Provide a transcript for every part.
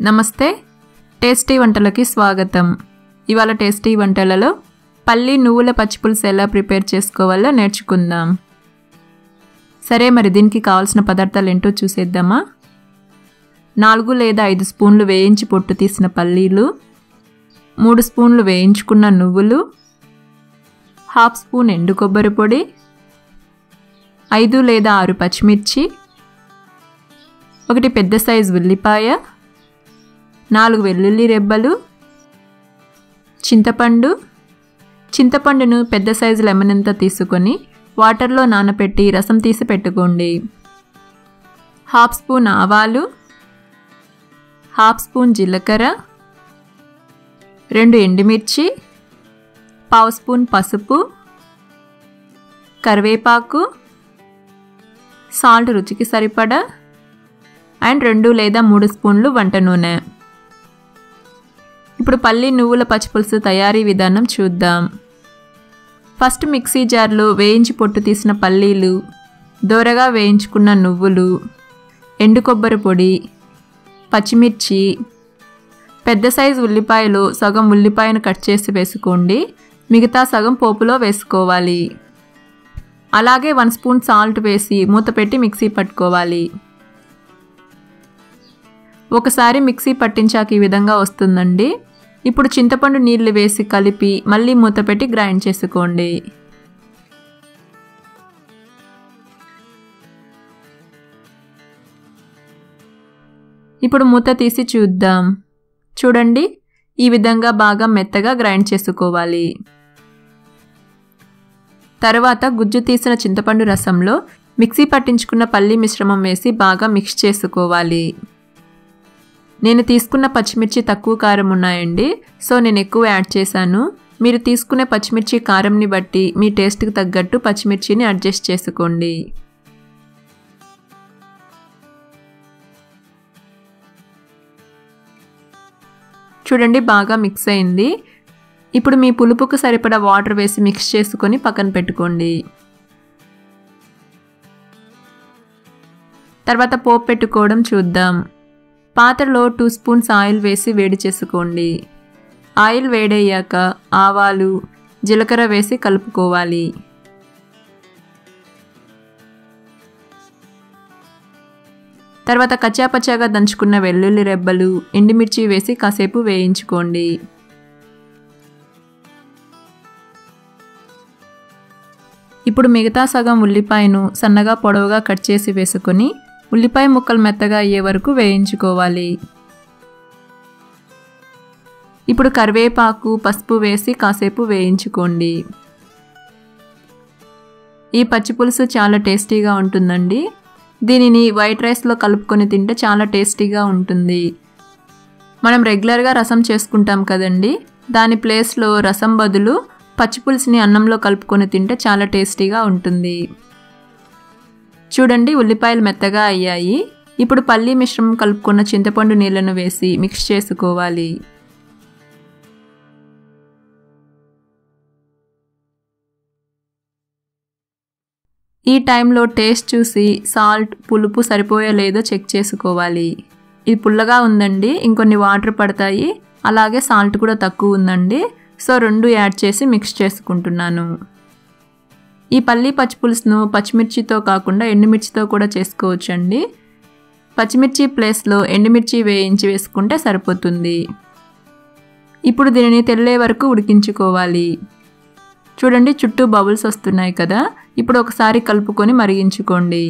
నమస్తే టేస్టీ వంటలకి స్వాగతం ఇవాళ టేస్టీ వంటలలో పల్లి నువ్వుల పచ్చిపులుసు ఎలా ప్రిపేర్ చేసుకోవాలో నేర్చుకుందాం సరే మరి దీనికి కావాల్సిన పదార్థాలు ఏంటో చూసేద్దామా నాలుగు లేదా ఐదు స్పూన్లు వేయించి పొట్టు తీసిన పల్లీలు మూడు స్పూన్లు వేయించుకున్న నువ్వులు హాఫ్ స్పూన్ ఎండు కొబ్బరి పొడి ఐదు లేదా ఆరు పచ్చిమిర్చి ఒకటి పెద్ద సైజు ఉల్లిపాయ నాలుగు వెల్లుల్లి రెబ్బలు చింతపండు చింతపండును పెద్ద సైజు లెమన్ అంతా తీసుకొని వాటర్లో నానబెట్టి రసం తీసి పెట్టుకోండి హాఫ్ స్పూన్ ఆవాలు హాఫ్ స్పూన్ జీలకర్ర రెండు ఎండుమిర్చి పావు స్పూన్ పసుపు కరివేపాకు సాల్ట్ రుచికి సరిపడా అండ్ రెండు లేదా మూడు స్పూన్లు వంట నూనె ఇప్పుడు పల్లి నువ్వుల పచ్చిపులుసు తయారీ విధానం చూద్దాం ఫస్ట్ మిక్సీ జార్లో వేయించి పొట్టు తీసిన పల్లీలు దోరగా వేయించుకున్న నువ్వులు ఎండు కొబ్బరి పొడి పచ్చిమిర్చి పెద్ద సైజు ఉల్లిపాయలు సగం ఉల్లిపాయను కట్ చేసి వేసుకోండి మిగతా సగం పోపులో వేసుకోవాలి అలాగే వన్ స్పూన్ సాల్ట్ వేసి మూత పెట్టి మిక్సీ పట్టుకోవాలి ఒకసారి మిక్సీ పట్టించాక ఈ విధంగా వస్తుందండి ఇప్పుడు చింతపండు నీళ్లు వేసి కలిపి మళ్ళీ మూత పెట్టి గ్రైండ్ చేసుకోండి ఇప్పుడు మూత తీసి చూద్దాం చూడండి ఈ విధంగా బాగా మెత్తగా గ్రైండ్ చేసుకోవాలి తర్వాత గుజ్జు తీసిన చింతపండు రసంలో మిక్సీ పట్టించుకున్న పల్లి మిశ్రమం వేసి బాగా మిక్స్ చేసుకోవాలి నేను తీసుకున్న పచ్చిమిర్చి తక్కువ కారం ఉన్నాయండి సో నేను ఎక్కువ యాడ్ చేశాను మీరు తీసుకునే పచ్చిమిర్చి కారంని బట్టి మీ టేస్ట్కి తగ్గట్టు పచ్చిమిర్చిని అడ్జస్ట్ చేసుకోండి చూడండి బాగా మిక్స్ అయింది ఇప్పుడు మీ పులుపుకు సరిపడా వాటర్ వేసి మిక్స్ చేసుకొని పక్కన పెట్టుకోండి తర్వాత పోపు పెట్టుకోవడం చూద్దాం పాత్రలో టూ స్పూన్స్ ఆయిల్ వేసి వేడి చేసుకోండి ఆయిల్ వేడయ్యాక ఆవాలు జీలకర్ర వేసి కలుపుకోవాలి తర్వాత కచ్చాపచ్చాగా దంచుకున్న వెల్లుల్లి రెబ్బలు ఎండుమిర్చి వేసి కాసేపు వేయించుకోండి ఇప్పుడు మిగతా సగం ఉల్లిపాయను సన్నగా పొడవుగా కట్ చేసి వేసుకొని ఉల్లిపాయ ముక్కలు మెత్తగా అయ్యే వరకు వేయించుకోవాలి ఇప్పుడు కరివేపాకు పసుపు వేసి కాసేపు వేయించుకోండి ఈ పచ్చిపులుసు చాలా టేస్టీగా ఉంటుందండి దీనిని వైట్ రైస్లో కలుపుకొని తింటే చాలా టేస్టీగా ఉంటుంది మనం రెగ్యులర్గా రసం చేసుకుంటాం కదండి దాని ప్లేస్లో రసం బదులు పచ్చిపులుసుని అన్నంలో కలుపుకొని తింటే చాలా టేస్టీగా ఉంటుంది చూడండి ఉల్లిపాయలు మెత్తగా అయ్యాయి ఇప్పుడు పల్లీ మిశ్రమం కలుపుకున్న చింతపండు నీళ్ళను వేసి మిక్స్ చేసుకోవాలి ఈ టైంలో టేస్ట్ చూసి సాల్ట్ పులుపు సరిపోయే లేదో చెక్ చేసుకోవాలి ఇది పుల్లగా ఉందండి ఇంకొన్ని వాటర్ పడతాయి అలాగే సాల్ట్ కూడా తక్కువ ఉందండి సో రెండు యాడ్ చేసి మిక్స్ చేసుకుంటున్నాను ఈ పల్లి పచ్చిపులుసును పచ్చిమిర్చితో కాకుండా ఎండుమిర్చితో కూడా చేసుకోవచ్చండి పచ్చిమిర్చి ప్లేస్లో ఎండుమిర్చి వేయించి వేసుకుంటే సరిపోతుంది ఇప్పుడు దీనిని తెల్లే వరకు ఉడికించుకోవాలి చూడండి చుట్టూ బబుల్స్ వస్తున్నాయి కదా ఇప్పుడు ఒకసారి కలుపుకొని మరిగించుకోండి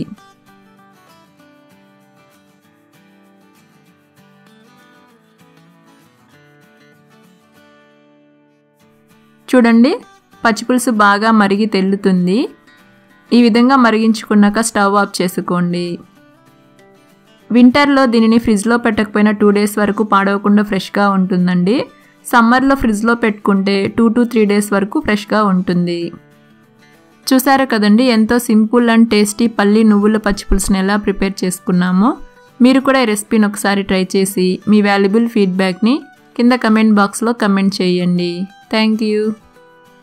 చూడండి పచ్చిపులుసు బాగా మరిగి తెల్లుతుంది ఈ విధంగా మరిగించుకున్నాక స్టవ్ ఆఫ్ చేసుకోండి వింటర్లో దీనిని ఫ్రిడ్జ్లో పెట్టకపోయినా టూ డేస్ వరకు పాడవకుండా ఫ్రెష్గా ఉంటుందండి సమ్మర్లో ఫ్రిడ్జ్లో పెట్టుకుంటే టూ టు త్రీ డేస్ వరకు ఫ్రెష్గా ఉంటుంది చూసారా కదండి ఎంతో సింపుల్ అండ్ టేస్టీ పల్లి నువ్వుల పచ్చిపులుసుని ఎలా ప్రిపేర్ చేసుకున్నామో మీరు కూడా ఈ రెసిపీని ఒకసారి ట్రై చేసి మీ వాల్యుబుల్ ఫీడ్బ్యాక్ని కింద కమెంట్ బాక్స్లో కమెంట్ చేయండి థ్యాంక్ యూ